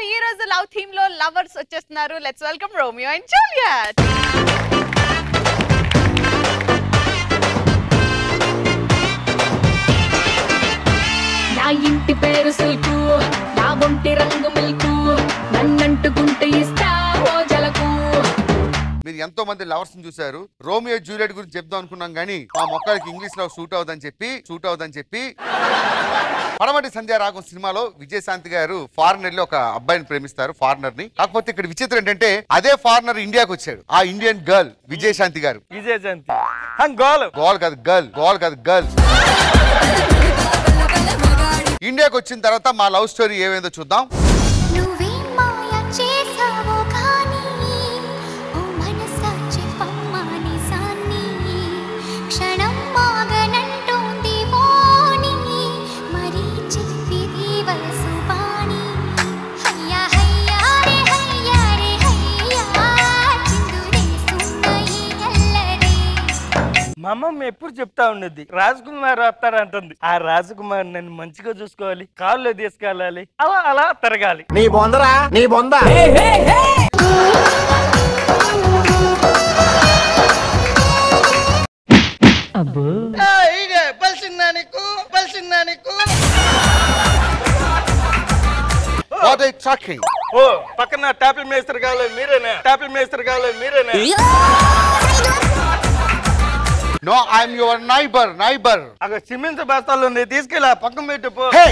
మరి ఈ రోజు లవ్ థీమ్ లో లవర్స్ వచ్చేస్తున్నారు let's welcome Romeo and Juliet నా ఇంటి పేరు సిల్కు నా ఒంటి రంగు మిల్కు నన్నంటుకుంటే ఇస్తా ఓ జలకు మీరు ఎంతో మంది లవర్స్ చూశారు రోమియో జూలియట్ గురించి చెప్దాం అనుకున్నాం కానీ ఆ మొక్కలకి ఇంగ్లీష్ లో షూట్ అవుదని చెప్పి షూట్ అవుదని చెప్పి పడమటి సంధ్య రాగం సినిమాలో విజయశాంతి గారు ఫారినర్ లో ఒక అబ్బాయిని ప్రేమిస్తారు ఫారినర్ ని కాకపోతే ఇక్కడ విచిత్రం ఏంటంటే అదే ఫారినర్ ఇండియాకి వచ్చాడు ఆ ఇండియన్ గర్ల్ విజయశాంతి గారు విజయశాంతి హంగోలు గోల్ కాదు గర్ల్ గోల్ కాదు గర్ల్ ఇండియాకి వచ్చిన తర్వాత మా లవ్ స్టోరీ ఏమైందో చూద్దాం నువ్వేం మాయ చేసావో కానీ ఓ మనసా చెప్పమ్మని సాన్ని క్షణం మాగనంటోంది వాణి మరీ చెప్పిది వయసు బాణి హయ్యా హయ్యా రే హయ్యా రే హయ్యా చిందురేస్తున్న ఈ అల్లరి మా అమ్మమ్మ ఎప్పుడు చెప్తా ఉండేది రాజకుమార్ వస్తారంటుంది ఆ రాజకుమార్ నన్ను మంచిగా చూసుకోవాలి కాళ్ళు తీసుకెళ్ళాలి అలా అలా తిరగాలి నీ బొందరా నీ బొంద పలిసిందా నీకు పలిసిందా నీకు వాట్ ఐ టాకింగ్ ఓ పక్కన టాపిల్ మేస్త్రి కావాలి మీరేనా టాపిల్ మేస్త్రి కావాలి మీరేనా no I'm your neighbour neighbour అక్కడ సిమెంట్ బస్తాలు ఉంది తీసుకెళ్ళి ఆ పక్కన పెట్టు పో హే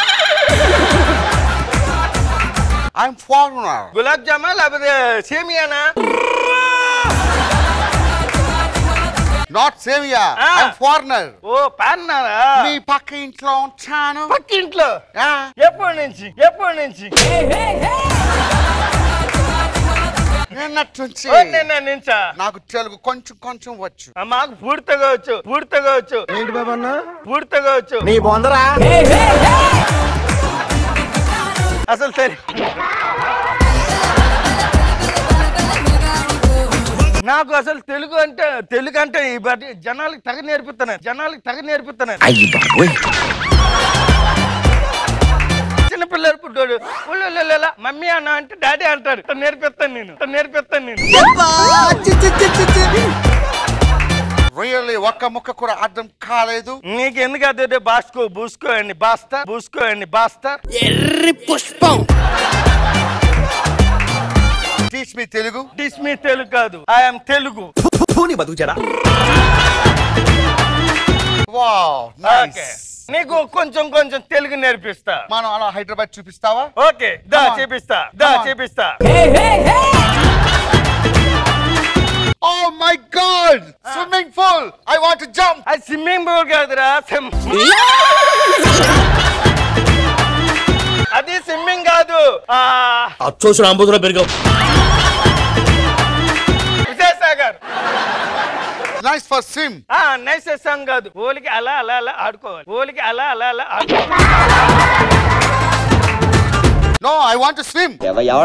ఐఎమ్ ఫారినర్ గులాబ్ జామా లేకపోతే సేమియానా నాట్ సేవియా Ah. ఐఎమ్ ఫారినర్ ఓ పాన్నారా మీ పక్క ఇంట్లో ఉంటాను పక్కింట్లో Yeah. ఎప్పటి నుంచి ఎప్పటి నుంచి నిన్నటి నుంచి ఓ, నిన్న నుంచా నాకు తెలుగు కొంచెం కొంచెం వచ్చు ఆ, మాకు పూర్తిగా వచ్చు పూర్తిగా వచ్చు ఏంటి బాబన్నా పూర్తిగా వచ్చు నీ బొందరా అసలు సరే నాకు అసలు తెలుగు అంటే తెలుగు అంటే ఈ బట్టి జనాలకి తగ నేర్పుతున్నాను జనాలకి తగ నేర్పుతున్నాను చిన్నపిల్లలు పుట్టాడు ఉల్లుల్లుల్లుల, మమ్మీ అన్న అంటే డాడీ అంటాడు ఇట్ట నేర్పిస్తాను నేను ఇట్ట నేర్పిస్తాను నేను రియల్లీ ఒక్క ముక్క కూడా అర్థం కాలేదు నీకు ఎందుకు అదే బాస్కో బూసుకో అండి బాస్తా బూసుకో అండి బాస్తా teach me Telugu this me Telugu కాదు ఐఎమ్ తెలుగు నీ బతుకు చెడా వావ్ ఓకే నైస్ నీకు కొంచెం కొంచెం తెలుగు నేర్పిస్తా మనం అలా హైదరాబాద్ చూపిస్తావా ఓకే దా Come on. చేపిస్తా దా Come on. చేపిస్తా oh my god swimming pool I want to jump అది స్విమ్మింగ్ పూల్ కాదురా sim- అది స్విమ్మింగ్ కాదు ఆ అచ్చోసిన అంబుధులో పెరిగావు విజయసాగర్ నైస్ ఫర్ స్విమ్ ఆ నైస్ సాంగ్ కాదు ఓలికి అలా అలా అలా ఆడుకోవాలి ఓలికి అలా అలా అలా ఆడుకోవాలి no I want to swim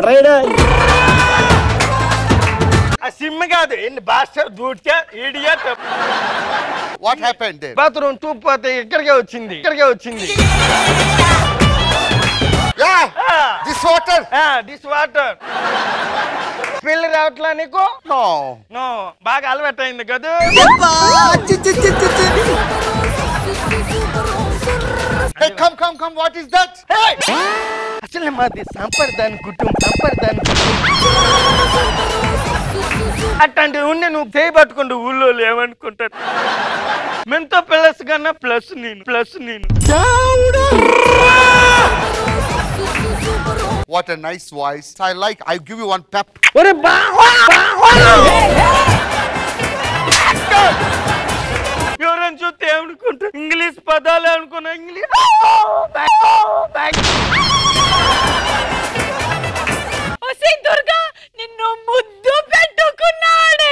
ఆ సిమ్ కాదు ఎన్ని బాస్టర్ దూడ్చా idiot what happened there bathroom టూప్ పోతే ఇక్కడికే వచ్చింది ఇక్కడికే వచ్చింది yeah this water this water పిల్లి రావట్లా నీకు నో నో బాగా అలవాటు అయింది కదా hey come come come what is that అసలు మాది సంప్రదాయ కుటుంబం సంప్రదాయ కుటుంబం అట్లాంటి ఉండి నువ్వు చేయి పట్టుకుంటూ ఊళ్ళో ఏమనుకుంటారు మెంతో ప్లస్ కన్నా ప్లస్ నేను ప్లస్ నేను what a nice voice I like I give you one పెప్ ఒరే బావా ఎవరైనా చూస్తే ఏమనుకుంటారు ఇంగ్లీష్ పదాలే అనుకున్నా ఇంగ్లీష్ ఒసే దుర్గా నిన్ను ముద్దు పెట్టుకున్నాడే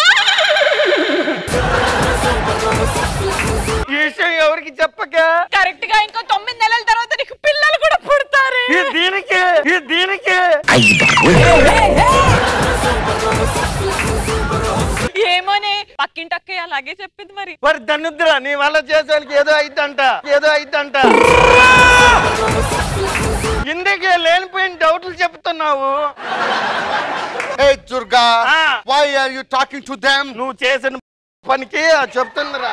ఈ విషయం ఎవరికి చెప్పక కరెక్ట్ గా ఇంకో తొమ్మిది నెలల తర్వాత నీకు పిల్లలు కూడా పుడతారే ఈ దీనికి ఈ దీనికి ఏమోనే పక్కింటక్కయ్య అలాగే చెప్పింది మరి మరి దన్నుద్ర నీ వల్ల చేసేవాళ్ళకి ఏదో అయిద్దంట ఏదో అయిద్దంట ఇందుకే లేనిపోయిన డౌట్లు చెప్పి దుర్గా ఆ. Why are you talking to them నువ్వు చేసిన పనికి చెప్తుందిరా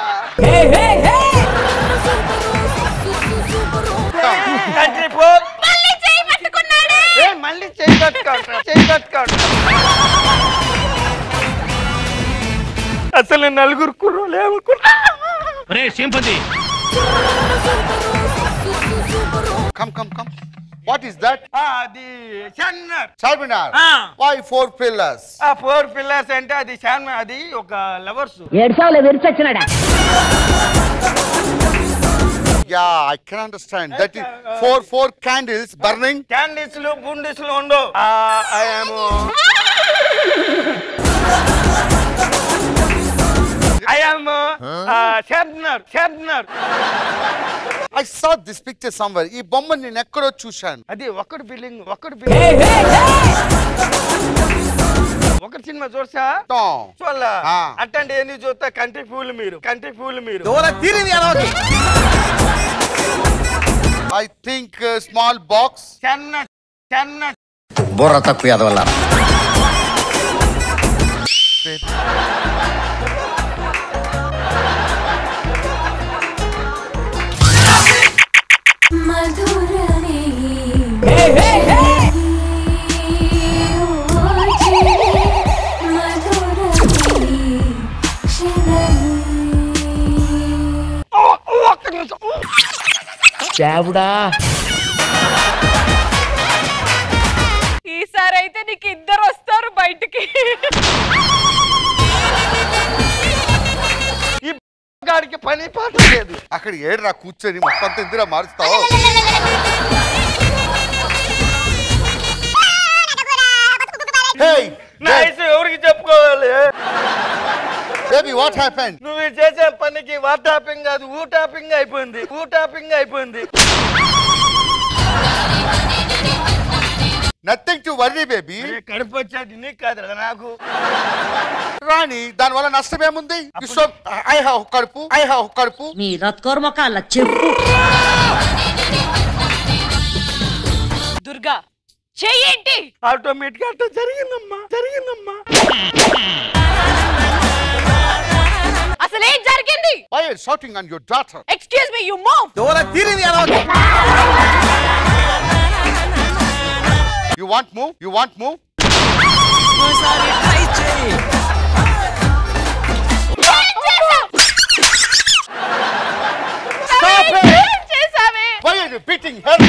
కంట్రీ ఫోర్ మళ్ళీ చేయి పట్టుకున్నాడే ఏ మళ్ళీ చేయి కట్టుకోండి చేయి కట్టుకోండి అసలు నలుగురు కుర్రోలు ఏమనుకున్నా రే sympathy come come come what is that అది షన్నర్ చార్మినార్ ఆ. వై ఫోర్ పిల్లర్స్ ఆ ఫోర్ పిల్లర్స్ అంటే అది శాన్ అది ఒక లవర్స్ ఏడ్చావులే విరిచొచ్చినాడా yeah I can understand that is four four candles burning candles లు గుండిస్ లు ఉండవు ఐఎమ్ ఐఎమ్ షర్నర్ షర్నర్ I saw this picture somewhere ఈ బొమ్మ నేను ఎక్కడో చూశాను అది ఒకటి ఫీలింగ్ ఒకటి ఫీలింగ్ ఒకటి సినిమా చూసా చూడాల ఆ. అట్టండి ఏంది చూస్తా కంట్రీ ఫూల్ మీరు కంట్రీ ఫూల్ మీరు ఐ థింక్ స్మాల్ బాక్స్ చెన్న చెన్న బుర్ర తక్కువ ఎదవల్ల మధురమే ఒక్క నిమిషం చావుడా ఈసారి అయితే నీకు ఇద్దరు వస్తారు బయటికి ఈ గాడికి పని పాట లేదు అక్కడ ఏడురా కూర్చొని మొత్తం అంతా ఇందిరా మారుస్తావు హే నైస్ ఎవరికి చెప్పుకోవాలి బేబీ వాట్ హ్యాపెండ్ నువ్వు చేసే పనికి వా టాపింగ్ కాదు ఊ టాపింగ్ అయిపోయింది ఊ టాపింగ్ అయిపోయింది నథింగ్ టు వర్రీ బేబీ అరే, కడుపు వచ్చేది నీకు కాదు నాకు రాణి దాని వల్ల నష్టం ఏముంది ఐ హావ్ కడుపు ఐ హావ్ కడుపు మీ రత్కోర్ మొక్కల చెప్పు దుర్గా చెయ్యేంటి ఆటోమేటిక్ అట్లా జరిగిందమ్మా జరిగిందమ్మా అసలు ఏం జరిగింది why are shouting on your daughter excuse me you move you want move you want move Stop it! ఏం చేసావే why are you beating her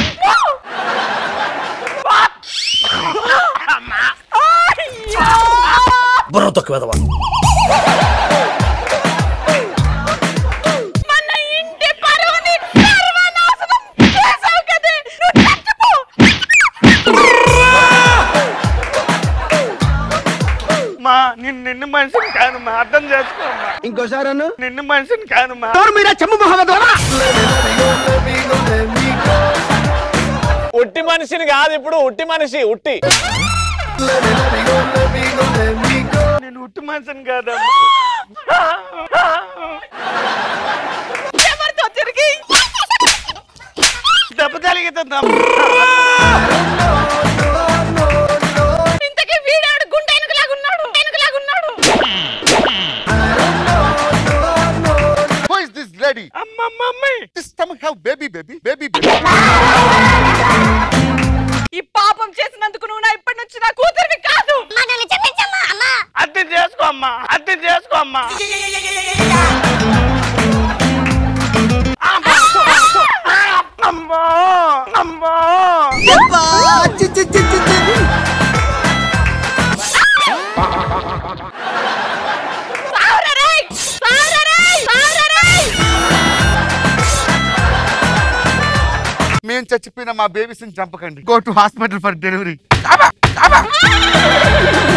బుర్ర తక్కువ ఎదవ మన ఇంటి పరువుని సర్వనాశనం చేసావు కదే నువ్వు చచ్చిపో మా నిన్ను నిన్ను మనిషిని కాదు మా అర్థం చేసుకోమ్మా ఇంకోసారి అను నిన్ను మనిషిని కాదు మా మీరా చెమ్ము మొహమ్మద్ ఉట్టి మనిషిని కాదు ఇప్పుడు ఉట్టి మనిషి ఉట్టి నేను ఉట్టి మనిషిని కాదమ్మా ఎవరితో తిరిగి దెబ్బ తలిగుతుందమ్మా ఇంతకీ వీడాడు గుండె ఎనుకలాగున్నాడు ఎనుకలాగున్నాడు హూ ఇస్ దిస్ లేడీ అమ్మ mummy this stomach have baby baby baby baby ఈ పాపం చేసినందుకు నువ్వు నా ఇప్పటి నుంచి నా కూతురివి కాదు అర్థం చేసుకో అమ్మా అర్థం చేసుకో అమ్మా అమ్మా అమ్మా సావురా రేయ్! సావురా రేయ్! సావురా రేయ్! మేము చచ్చిపోయిన మా బేబీస్ ని చంపకండి go to hospital for delivery